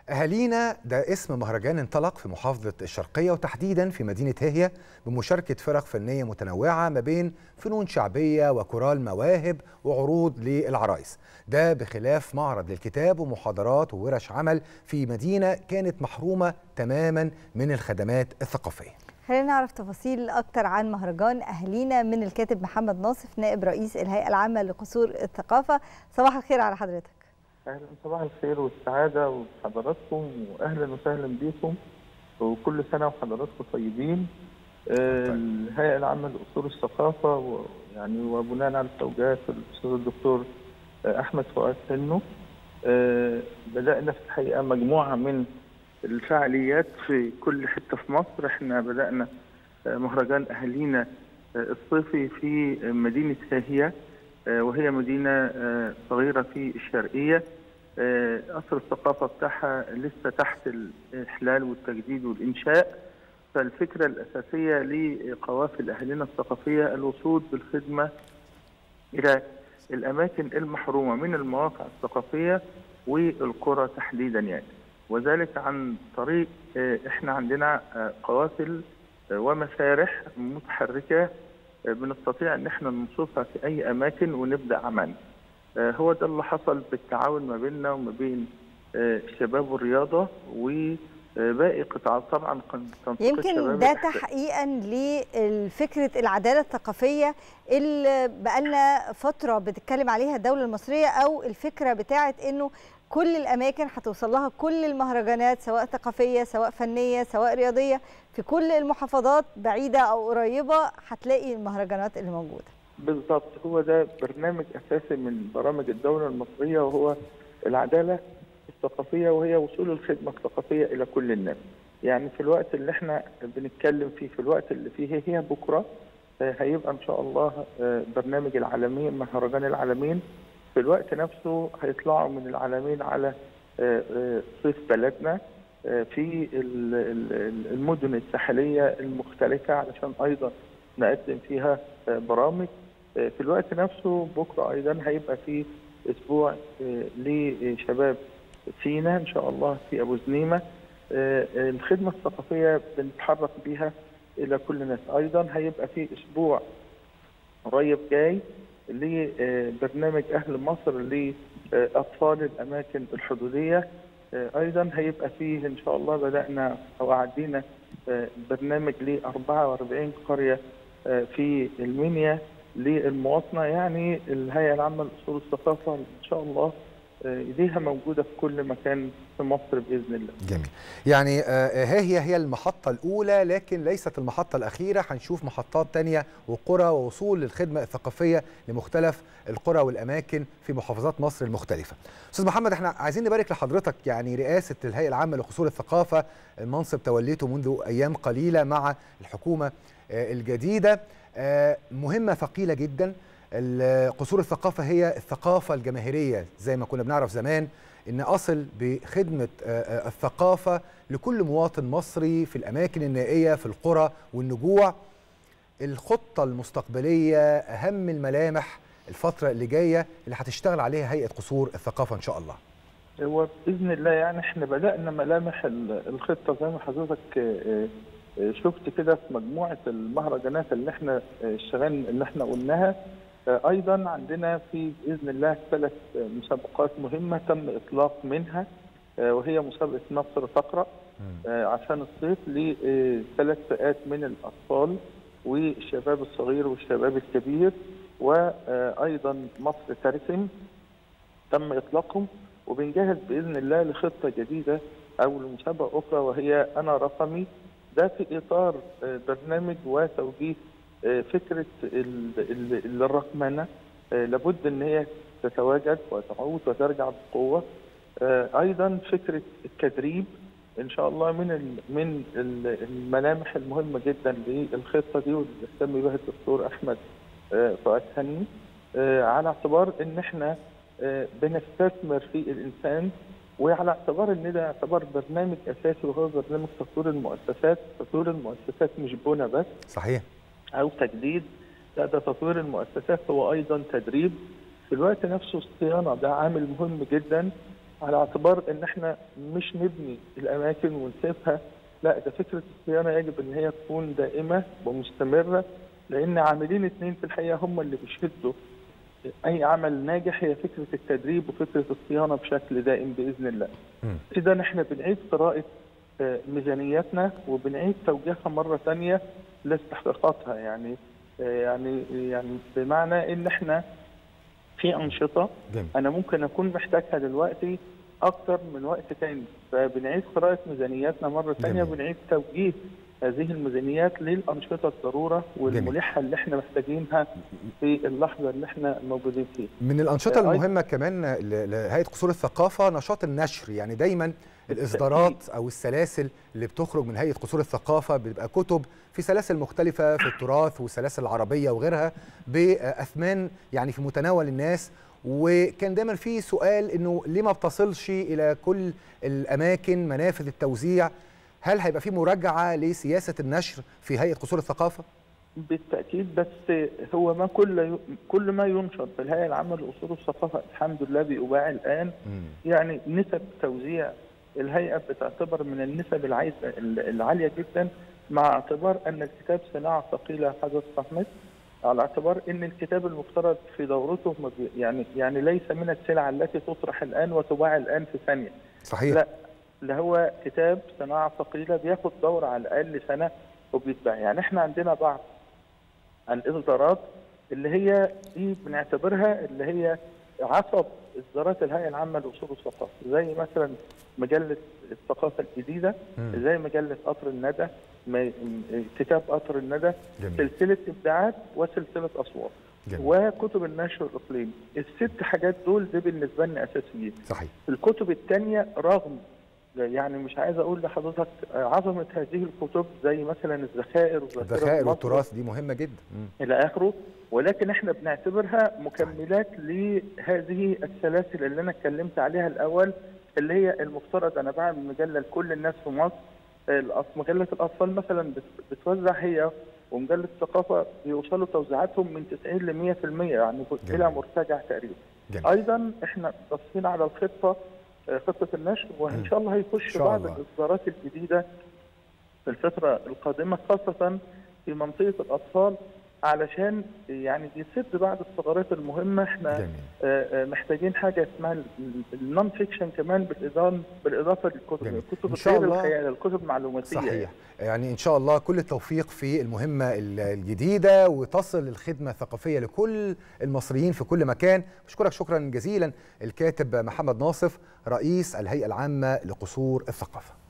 أهالينا ده اسم مهرجان انطلق في محافظة الشرقية وتحديدا في مدينة هي بمشاركة فرق فنية متنوعة ما بين فنون شعبية وكورال مواهب وعروض للعرايس ده بخلاف معرض للكتاب ومحاضرات وورش عمل في مدينة كانت محرومة تماما من الخدمات الثقافية خلينا نعرف تفاصيل أكتر عن مهرجان أهالينا من الكاتب محمد ناصف نائب رئيس الهيئة العامة لقصور الثقافة صباح الخير على حضرتك اهلا صباح الخير والسعاده وحضراتكم واهلا وسهلا بكم وكل سنه وحضراتكم طيبين آه، الهيئه العامه لاصول الثقافه يعني وبناء على توجيهات الاستاذ الدكتور آه، احمد فؤاد سنو آه، بدانا في الحقيقه مجموعه من الفعاليات في كل حته في مصر احنا بدانا مهرجان اهالينا الصيفي في مدينه هاهيه وهي مدينة صغيرة في الشرقية أثر الثقافة بتاعها لسه تحت الإحلال والتجديد والإنشاء فالفكرة الأساسية لقوافل أهلنا الثقافية الوصول بالخدمة إلى الأماكن المحرومة من المواقع الثقافية والقرى تحديدا يعني وذلك عن طريق إحنا عندنا قوافل ومسارح متحركة بنستطيع ان احنا ننشرها في اي اماكن ونبدا عمل هو ده اللي حصل بالتعاون ما بيننا وما بين الشباب والرياضه وباقي قطاعات طبعا يمكن ده تحقيقا لفكره العداله الثقافيه اللي بقالنا فتره بتتكلم عليها الدوله المصريه او الفكره بتاعه انه كل الاماكن هتوصل لها كل المهرجانات سواء ثقافيه سواء فنيه سواء رياضيه في كل المحافظات بعيده او قريبه هتلاقي المهرجانات اللي موجوده بالضبط هو ده برنامج اساسي من برامج الدوله المصريه وهو العداله الثقافيه وهي وصول الخدمه الثقافيه الى كل الناس يعني في الوقت اللي احنا بنتكلم فيه في الوقت اللي فيه هي بكره هيبقى ان شاء الله برنامج العالمين مهرجان العالمين في الوقت نفسه هيطلعوا من العالمين على صيف بلدنا في المدن الساحلية المختلفة علشان أيضا نقدم فيها برامج في الوقت نفسه بكرة أيضا هيبقى في أسبوع لشباب سينا إن شاء الله في أبو زنيمة الخدمة الثقافية بنتحرك بها إلى كل الناس أيضا هيبقى في أسبوع قريب جاي لبرنامج أهل مصر لأطفال الأماكن الحدودية أيضا هيبقى فيه إن شاء الله بدأنا أو عدينا برنامج ل 44 قرية في المنيا للمواطنة يعني الهيئة العامة لأصول الثقافة إن شاء الله ايديها موجوده في كل مكان في مصر باذن الله. جميل. يعني ها هي هي المحطه الاولى لكن ليست المحطه الاخيره، هنشوف محطات ثانيه وقرى ووصول للخدمه الثقافيه لمختلف القرى والاماكن في محافظات مصر المختلفه. استاذ محمد احنا عايزين نبارك لحضرتك يعني رئاسه الهيئه العامه لقصور الثقافه المنصب توليته منذ ايام قليله مع الحكومه الجديده مهمه ثقيله جدا قصور الثقافة هي الثقافة الجماهيرية زي ما كنا بنعرف زمان إن أصل بخدمة الثقافة لكل مواطن مصري في الأماكن النائية في القرى والنجوع الخطة المستقبلية أهم الملامح الفترة اللي جاية اللي هتشتغل عليها هيئة قصور الثقافة إن شاء الله هو بإذن الله يعني احنا بدأنا ملامح الخطة زي ما حضرتك شفت كده في مجموعة المهرجانات اللي احنا اشتغلنا اللي احنا قلناها ايضا عندنا في باذن الله ثلاث مسابقات مهمه تم اطلاق منها وهي مسابقه مصر تقرا عشان الصيف لثلاث فئات من الاطفال والشباب الصغير والشباب الكبير وايضا مصر ترسم تم اطلاقهم وبنجهز باذن الله لخطه جديده او لمسابقه اخرى وهي انا رقمي ده في اطار برنامج وتوجيه فكره الرقمنه لابد ان هي تتواجد وتعود وترجع بقوه ايضا فكره التدريب ان شاء الله من من الملامح المهمه جدا للخطه دي واللي اهتم بها الدكتور احمد فؤاد هني على اعتبار ان احنا بنستثمر في الانسان وعلى اعتبار ان ده يعتبر برنامج اساسي وهو برنامج تطوير المؤسسات، تطوير المؤسسات مش بنى بس صحيح او تجديد لا ده تطوير المؤسسات هو ايضا تدريب في الوقت نفسه الصيانه ده عامل مهم جدا على اعتبار ان احنا مش نبني الاماكن ونسيبها لا ده فكره الصيانه يجب ان هي تكون دائمه ومستمره لان عاملين اثنين في الحقيقه هم اللي بيشدوا اي عمل ناجح هي فكره التدريب وفكره الصيانه بشكل دائم باذن الله. اذا احنا بنعيد قراءه ميزانياتنا وبنعيد توجيهها مره ثانيه لاستحقاقاتها يعني يعني يعني بمعنى ان احنا في انشطه جميل. انا ممكن اكون محتاجها دلوقتي اكتر من وقت تاني فبنعيد قراءه ميزانياتنا مره ثانيه وبنعيد توجيه هذه الميزانيات للانشطه الضروره والملحه اللي احنا محتاجينها في اللحظه اللي احنا موجودين فيها. من الانشطه المهمه كمان لهيئه قصور الثقافه نشاط النشر يعني دايما الاصدارات او السلاسل اللي بتخرج من هيئه قصور الثقافه بتبقى كتب في سلاسل مختلفه في التراث والسلاسل العربيه وغيرها باثمان يعني في متناول الناس وكان دايما في سؤال انه ليه ما بتصلش الى كل الاماكن منافذ التوزيع هل هيبقى في مراجعه لسياسه النشر في هيئه قصور الثقافه؟ بالتاكيد بس هو ما كل كل ما ينشر في الهيئه العامه لاصول الثقافه الحمد لله بيباع الان م. يعني نسب توزيع الهيئه بتعتبر من النسب العايزه العاليه جدا مع اعتبار ان الكتاب صناعه ثقيله حدث احمد على اعتبار ان الكتاب المفترض في دورته يعني يعني ليس من السلع التي تطرح الان وتباع الان في ثانيه صحيح لا اللي هو كتاب صناعه ثقيله بياخد دوره على الاقل سنه وبيتباع يعني احنا عندنا بعض الاصدارات اللي هي دي بنعتبرها اللي هي عصب اصدارات الهيئه العامه لاصول الثقافه زي مثلا مجله الثقافه الجديده مم. زي مجله قطر الندى كتاب قطر الندى جميل. سلسله ابداعات وسلسله اصوات جميل. وكتب النشر الاقليمي الست حاجات دول دي بالنسبه لنا اساسيين صحيح الكتب الثانيه رغم يعني مش عايز اقول لحضرتك عظمه هذه الكتب زي مثلا الذخائر الذخائر والتراث دي مهمه جدا مم. الى اخره ولكن احنا بنعتبرها مكملات لهذه السلاسل اللي انا اتكلمت عليها الاول اللي هي المفترض انا بعمل مجله لكل الناس في مصر مجله الاطفال مثلا بتوزع هي ومجله الثقافه بيوصلوا توزيعاتهم من 90 ل 100% يعني الى مرتجع تقريبا جميل. ايضا احنا باصين على الخطه خطه النشر وان شاء الله هيخش بعض الاصدارات الجديده في الفتره القادمه خاصه في منطقه الاطفال علشان يعني بيسد بعض الثغرات المهمه احنا جميل. محتاجين حاجه اسمها النون فيكشن كمان بالاضافه بالاضافه للكتب جميل. الكتب إن شاء الله الخيال الكتب المعلوماتيه صحيح يعني ان شاء الله كل التوفيق في المهمه الجديده وتصل الخدمه الثقافيه لكل المصريين في كل مكان بشكرك شكرا جزيلا الكاتب محمد ناصف رئيس الهيئه العامه لقصور الثقافه